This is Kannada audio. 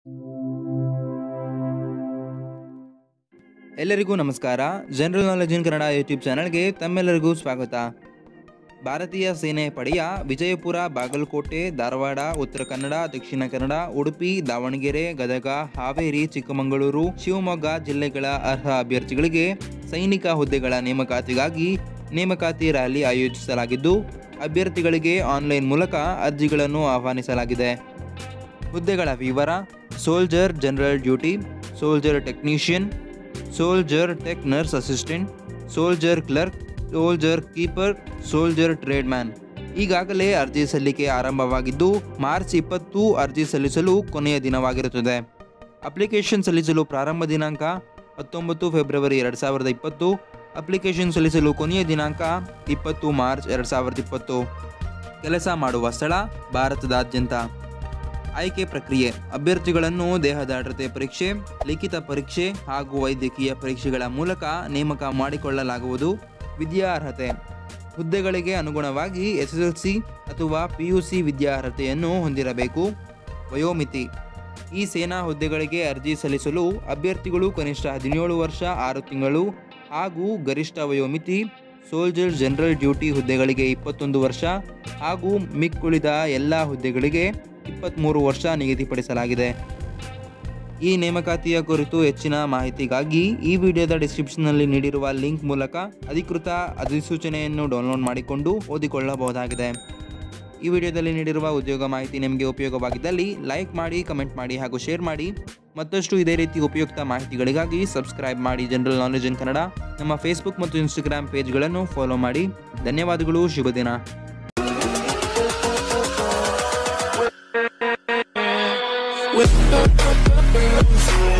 ಎಲ್ಲರಿಗೂ ನಮಸ್ಕಾರ general knowledge in Kannada YouTube ಚಾನಲ್ಗೆ ತಮ್ಮೆಲ್ಲರಿಗೂ ಸ್ವಾಗತ ಭಾರತೀಯ ಸೇನೆ ಪಡೆಯ ವಿಜಯಪುರ ಬಾಗಲಕೋಟೆ ಧಾರವಾಡ ಉತ್ತರ ಕನ್ನಡ ದಕ್ಷಿಣ ಕನ್ನಡ ಉಡುಪಿ ದಾವಣಗೆರೆ ಗದಗ ಹಾವೇರಿ ಚಿಕ್ಕಮಗಳೂರು ಶಿವಮೊಗ್ಗ ಜಿಲ್ಲೆಗಳ ಅರ್ಹ ಅಭ್ಯರ್ಥಿಗಳಿಗೆ ಸೈನಿಕ ಹುದ್ದೆಗಳ ನೇಮಕಾತಿಗಾಗಿ ನೇಮಕಾತಿ ರ್ಯಾಲಿ ಆಯೋಜಿಸಲಾಗಿದ್ದು ಅಭ್ಯರ್ಥಿಗಳಿಗೆ ಆನ್ಲೈನ್ ಮೂಲಕ ಅರ್ಜಿಗಳನ್ನು ಆಹ್ವಾನಿಸಲಾಗಿದೆ ಹುದ್ದೆಗಳ ವಿವರ soldier general duty soldier technician soldier tech nurse assistant soldier clerk soldier keeper soldier tradesman ಈಗಾಗಲೇ ಅರ್ಜಿ ಸಲ್ಲಿಕೆ ಆರಂಭವಾಗಿದ್ದು ಮಾರ್ಚ್ ಇಪ್ಪತ್ತು ಅರ್ಜಿ ಸಲ್ಲಿಸಲು ಕೊನೆಯ ದಿನವಾಗಿರುತ್ತದೆ ಅಪ್ಲಿಕೇಶನ್ ಸಲ್ಲಿಸಲು ಪ್ರಾರಂಭ ದಿನಾಂಕ ಹತ್ತೊಂಬತ್ತು ಫೆಬ್ರವರಿ ಎರಡು ಸಾವಿರದ ಇಪ್ಪತ್ತು ಅಪ್ಲಿಕೇಶನ್ ಸಲ್ಲಿಸಲು ಕೊನೆಯ ದಿನಾಂಕ ಇಪ್ಪತ್ತು ಮಾರ್ಚ್ ಎರಡು ಸಾವಿರದ ಇಪ್ಪತ್ತು ಕೆಲಸ ಮಾಡುವ ಸ್ಥಳ ಭಾರತದಾದ್ಯಂತ ಆಯ್ಕೆ ಪ್ರಕ್ರಿಯೆ ಅಭ್ಯರ್ಥಿಗಳನ್ನು ದೇಹದಾಢ್ರತೆ ಪರೀಕ್ಷೆ ಲಿಖಿತ ಪರೀಕ್ಷೆ ಹಾಗೂ ವೈದ್ಯಕೀಯ ಪರೀಕ್ಷೆಗಳ ಮೂಲಕ ನೇಮಕ ಮಾಡಿಕೊಳ್ಳಲಾಗುವುದು ವಿದ್ಯಾರ್ಹತೆ ಹುದ್ದೆಗಳಿಗೆ ಅನುಗುಣವಾಗಿ ಎಸ್ಎಸ್ಎಲ್ಸಿ ಅಥವಾ ಪಿಯುಸಿ ವಿದ್ಯಾರ್ಹತೆಯನ್ನು ಹೊಂದಿರಬೇಕು ವಯೋಮಿತಿ ಈ ಸೇನಾ ಹುದ್ದೆಗಳಿಗೆ ಅರ್ಜಿ ಸಲ್ಲಿಸಲು ಅಭ್ಯರ್ಥಿಗಳು ಕನಿಷ್ಠ ಹದಿನೇಳು ವರ್ಷ ಆರು ತಿಂಗಳು ಹಾಗೂ ಗರಿಷ್ಠ ವಯೋಮಿತಿ ಸೋಲ್ಜರ್ ಜನರಲ್ ಡ್ಯೂಟಿ ಹುದ್ದೆಗಳಿಗೆ ಇಪ್ಪತ್ತೊಂದು ವರ್ಷ ಹಾಗೂ ಮಿಕ್ಕುಳಿದ ಎಲ್ಲ ಹುದ್ದೆಗಳಿಗೆ ಇಪ್ಪತ್ತ್ಮೂರು ವರ್ಷ ನಿಗದಿಪಡಿಸಲಾಗಿದೆ ಈ ನೇಮಕಾತಿಯ ಕುರಿತು ಹೆಚ್ಚಿನ ಮಾಹಿತಿಗಾಗಿ ಈ ವಿಡಿಯೋದ ಡಿಸ್ಕ್ರಿಪ್ಷನ್ನಲ್ಲಿ ನೀಡಿರುವ ಲಿಂಕ್ ಮೂಲಕ ಅಧಿಕೃತ ಅಧಿಸೂಚನೆಯನ್ನು ಡೌನ್ಲೋಡ್ ಮಾಡಿಕೊಂಡು ಓದಿಕೊಳ್ಳಬಹುದಾಗಿದೆ ಈ ವಿಡಿಯೋದಲ್ಲಿ ನೀಡಿರುವ ಉದ್ಯೋಗ ಮಾಹಿತಿ ನಿಮಗೆ ಉಪಯೋಗವಾಗಿದ್ದಲ್ಲಿ ಲೈಕ್ ಮಾಡಿ ಕಮೆಂಟ್ ಮಾಡಿ ಹಾಗೂ ಶೇರ್ ಮಾಡಿ ಮತ್ತಷ್ಟು ಇದೇ ರೀತಿ ಉಪಯುಕ್ತ ಮಾಹಿತಿಗಳಿಗಾಗಿ ಸಬ್ಸ್ಕ್ರೈಬ್ ಮಾಡಿ ಜನರಲ್ ನಾಲೆಜ್ ಇನ್ ಕನ್ನಡ ನಮ್ಮ ಫೇಸ್ಬುಕ್ ಮತ್ತು ಇನ್ಸ್ಟಾಗ್ರಾಮ್ ಪೇಜ್ಗಳನ್ನು ಫಾಲೋ ಮಾಡಿ ಧನ್ಯವಾದಗಳು ಶುಭ ದಿನ with